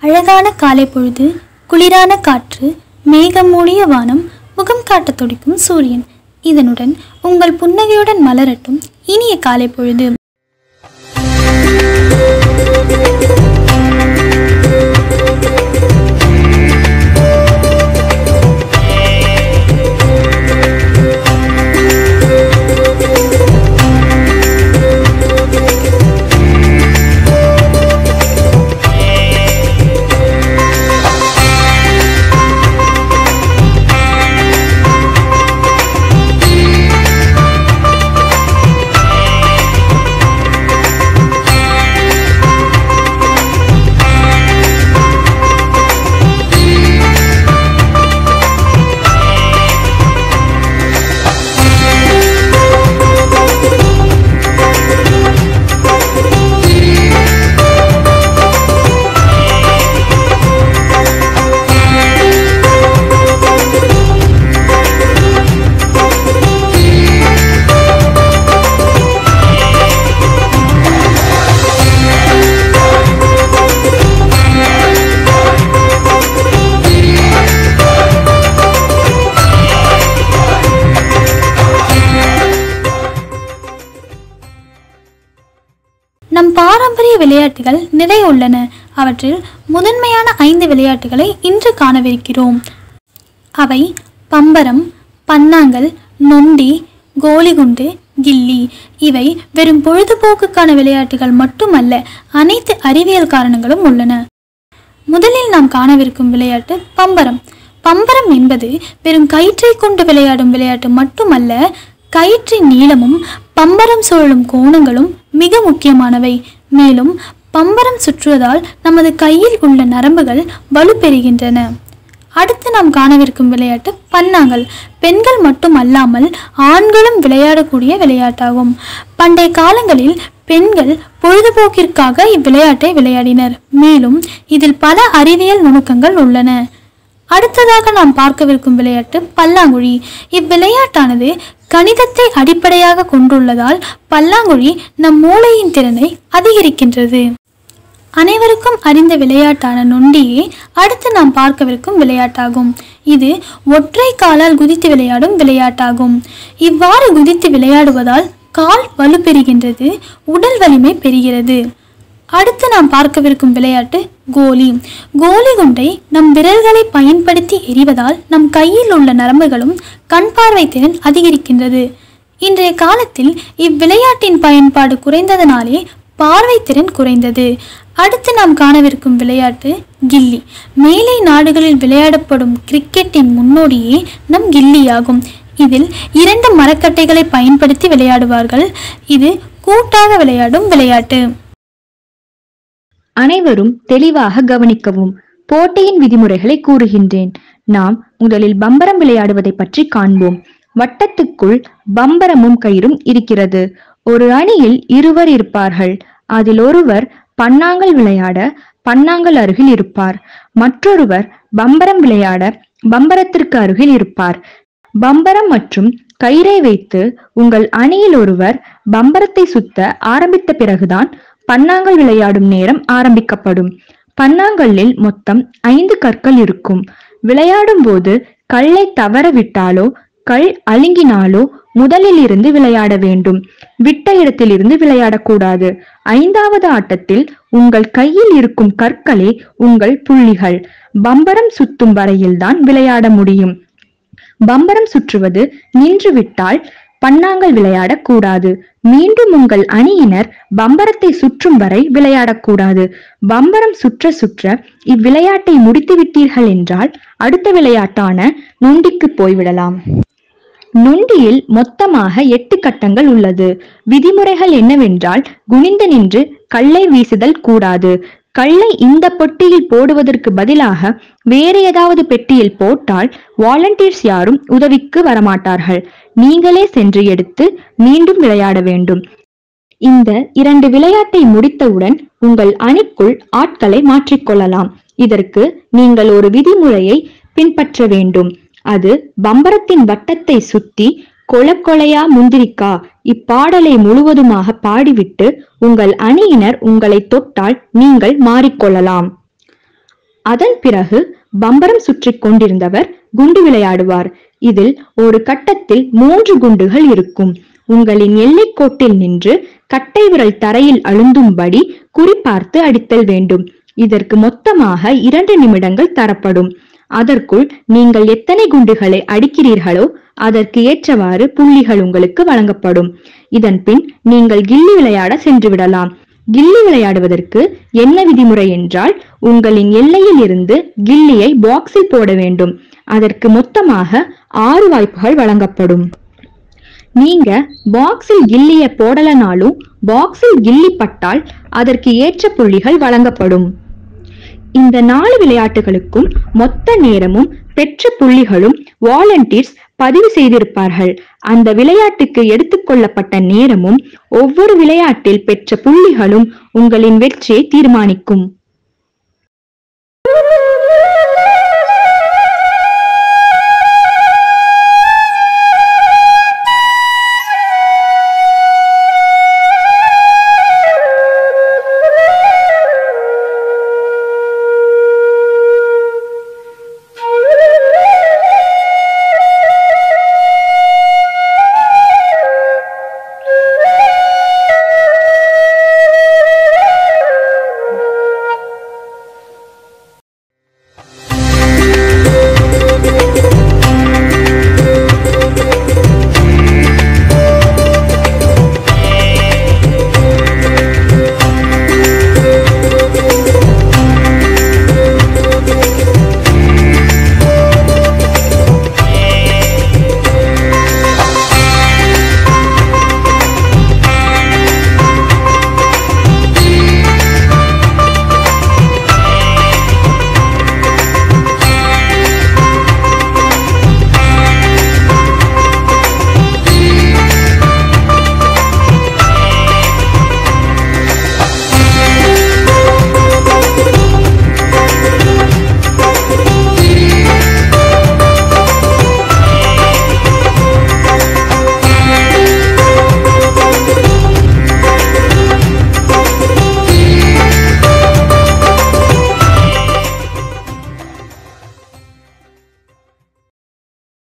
அழகான காலை பொழுது குளிரான காற்று மேகம் மூடிய வானம் முகம் காட்ட துடிக்கும் சூரியன் இதனுடன் உங்கள் புன்னகையுடன் மலரட்டும் இனிய காலை பொழுது நம் பாரம்பரிய விளையாட்டுகள் நிறைய உள்ளன அவற்றில் முதன்மையான ஐந்து விளையாட்டுகளை இன்று காணவிருக்கிறோம் அவை பம்பரம் பன்னாங்கல் நொண்டி கோலிகுண்டு கில்லி இவை வெறும் பொழுதுபோக்குக்கான விளையாட்டுகள் மட்டுமல்ல அனைத்து அறிவியல் காரணங்களும் உள்ளன முதலில் நாம் காணவிருக்கும் விளையாட்டு பம்பரம் பம்பரம் என்பது வெறும் கயிற்றை கொண்டு விளையாடும் விளையாட்டு மட்டுமல்ல கயிற்றின் நீளமும் பம்பரம் சுழலும் கோணங்களும் மிக முக்கியமானவை மேலும் பம்பரம் சுற்றுவதால் நமது கையில் உள்ள நரம்புகள் வலுப்பெறுகின்றன அடுத்து நாம் காணவிருக்கும் விளையாட்டு பன்னாங்கல் பெண்கள் மட்டும் அல்லாமல் ஆண்களும் விளையாடக்கூடிய விளையாட்டாகும் பண்டைய காலங்களில் பெண்கள் பொழுதுபோக்கிற்காக இவ்விளையாட்டை விளையாடினர் மேலும் இதில் பல அறிவியல் நுணுக்கங்கள் உள்ளன அடுத்ததாக நாம் பார்க்கவிருக்கும் விளையாட்டு பல்லாங்குழி இவ்விளையாட்டானது கணிதத்தை அடிப்படையாக கொண்டுள்ளதால் பல்லாங்குழி நம் மூளையின் திறனை அதிகரிக்கின்றது அனைவருக்கும் அறிந்த விளையாட்டான நொண்டியே அடுத்து நாம் பார்க்கவிருக்கும் விளையாட்டாகும் இது ஒற்றை காலால் குதித்து விளையாடும் விளையாட்டாகும் இவ்வாறு குதித்து விளையாடுவதால் கால் வலுப்பெறுகின்றது உடல் வலிமை பெறுகிறது அடுத்து நாம் பார்க்கவிருக்கும் விளையாட்டு கோலி கோலி குண்டை நம் விரல்களை பயன்படுத்தி எறிவதால் நம் கையில் உள்ள நரம்புகளும் கண் பார்வை திறன் அதிகரிக்கின்றது இன்றைய காலத்தில் இவ்விளையாட்டின் பயன்பாடு குறைந்ததனாலே பார்வை திறன் குறைந்தது அடுத்து நாம் காணவிருக்கும் விளையாட்டு கில்லி மேலை நாடுகளில் விளையாடப்படும் கிரிக்கெட்டின் முன்னோடியே நம் கில்லியாகும் இதில் இரண்டு மரக்கட்டைகளை பயன்படுத்தி விளையாடுவார்கள் இது கூட்டாக விளையாடும் விளையாட்டு அனைவரும் தெளிவாக கவனிக்கவும் போட்டியின் விதிமுறைகளை கூறுகின்றேன் நாம் முதலில் பம்பரம் விளையாடுவதை பற்றி காண்போம் வட்டத்துக்குள் பம்பரமும் கயிறும் இருக்கிறது ஒரு அணியில் இருவர் இருப்பார்கள் அதில் ஒருவர் பன்னாங்கல் விளையாட பன்னாங்கல் அருகில் இருப்பார் மற்றொருவர் பம்பரம் விளையாட பம்பரத்திற்கு அருகில் இருப்பார் பம்பரம் மற்றும் கயிறை வைத்து உங்கள் அணியில் ஒருவர் பம்பரத்தை சுத்த ஆரம்பித்த பிறகுதான் பன்னாங்கல் விளையாடும் நேரம் ஆரம்பிக்கப்படும் பன்னாங்கல்லில் மொத்தம் ஐந்து கற்கள் இருக்கும் விளையாடும் போது கல்லை தவற விட்டாலோ கல் அழுங்கினாலோ முதலில் இருந்து விளையாட வேண்டும் விட்ட இடத்திலிருந்து விளையாடக்கூடாது ஐந்தாவது ஆட்டத்தில் உங்கள் கையில் இருக்கும் கற்களே உங்கள் புள்ளிகள் பம்பரம் சுத்தும் வரையில்தான் விளையாட முடியும் பம்பரம் சுற்றுவது நின்றுவிட்டால் பன்னாங்கல் விளையாடக்கூடாது மீண்டும் உங்கள் அணியினர் பம்பரத்தை சுற்றும் வரை விளையாடக்கூடாது பம்பரம் சுற்ற சுற்ற இவ்விளையாட்டை முடித்து விட்டீர்கள் என்றால் அடுத்த விளையாட்டான நொண்டிக்கு போய்விடலாம் நொண்டியில் மொத்தமாக எட்டு கட்டங்கள் உள்ளது விதிமுறைகள் என்னவென்றால் குனிந்து நின்று கல்லை வீசுதல் கூடாது கல்லை இந்த பொட்டியில் போடுவதற்கு பதிலாக வேறு ஏதாவது பெட்டியில் போட்டால் வாலண்டியர்ஸ் யாரும் உதவிக்கு வரமாட்டார்கள் நீங்களே சென்று எடுத்து மீண்டும் விளையாட வேண்டும் இந்த இரண்டு விளையாட்டை முடித்தவுடன் உங்கள் அணிக்குள் ஆட்களை மாற்றிக்கொள்ளலாம் இதற்கு நீங்கள் ஒரு விதிமுறையை பின்பற்ற வேண்டும் அது பம்பரத்தின் வட்டத்தை சுத்தி கொல கொலையா முந்திரிக்கா இப்பாடலை முழுவதுமாக பாடிவிட்டு உங்கள் அணியினர் உங்களை தொட்டால் நீங்கள் மாறிக்கொள்ளலாம் அதன் பிறகு பம்பரம் சுற்றி கொண்டிருந்தவர் குண்டு விளையாடுவார் இதில் ஒரு கட்டத்தில் மூன்று குண்டுகள் இருக்கும் உங்களின் எல்லைக்கோட்டில் நின்று கட்டை விரல் தரையில் அழுந்தும்படி குறிபார்த்து அடித்தல் வேண்டும் இதற்கு மொத்தமாக இரண்டு நிமிடங்கள் தரப்படும் அதற்குள் நீங்கள் எத்தனை குண்டுகளை அடிக்கிறீர்களோ அதற்கு ஏற்றவாறு புள்ளிகள் உங்களுக்கு வழங்கப்படும் இதன் பின் நீங்கள் கில்லி விளையாட சென்று விடலாம் கில்லி விளையாடுவதற்கு என்ன விதிமுறை என்றால் உங்களின் எல்லையில் இருந்து கில்லியை பாக்ஸில் போட வேண்டும் அதற்கு மொத்தமாக ஆறு வாய்ப்புகள் வழங்கப்படும் நீங்க பாக்ஸில் கில்லிய போடலனாலும் பாக்ஸில் கில்லி பட்டால் அதற்கு ஏற்ற புள்ளிகள் வழங்கப்படும் இந்த நாலு விளையாட்டுகளுக்கும் மொத்த நேரமும் பெற்ற புள்ளிகளும் வாலண்டியர்ஸ் பதிவு செய்திருப்பார்கள் அந்த விளையாட்டுக்கு எடுத்துக்கொள்ளப்பட்ட நேரமும் ஒவ்வொரு விளையாட்டில் பெற்ற புள்ளிகளும் உங்களின் வெற்றியை தீர்மானிக்கும்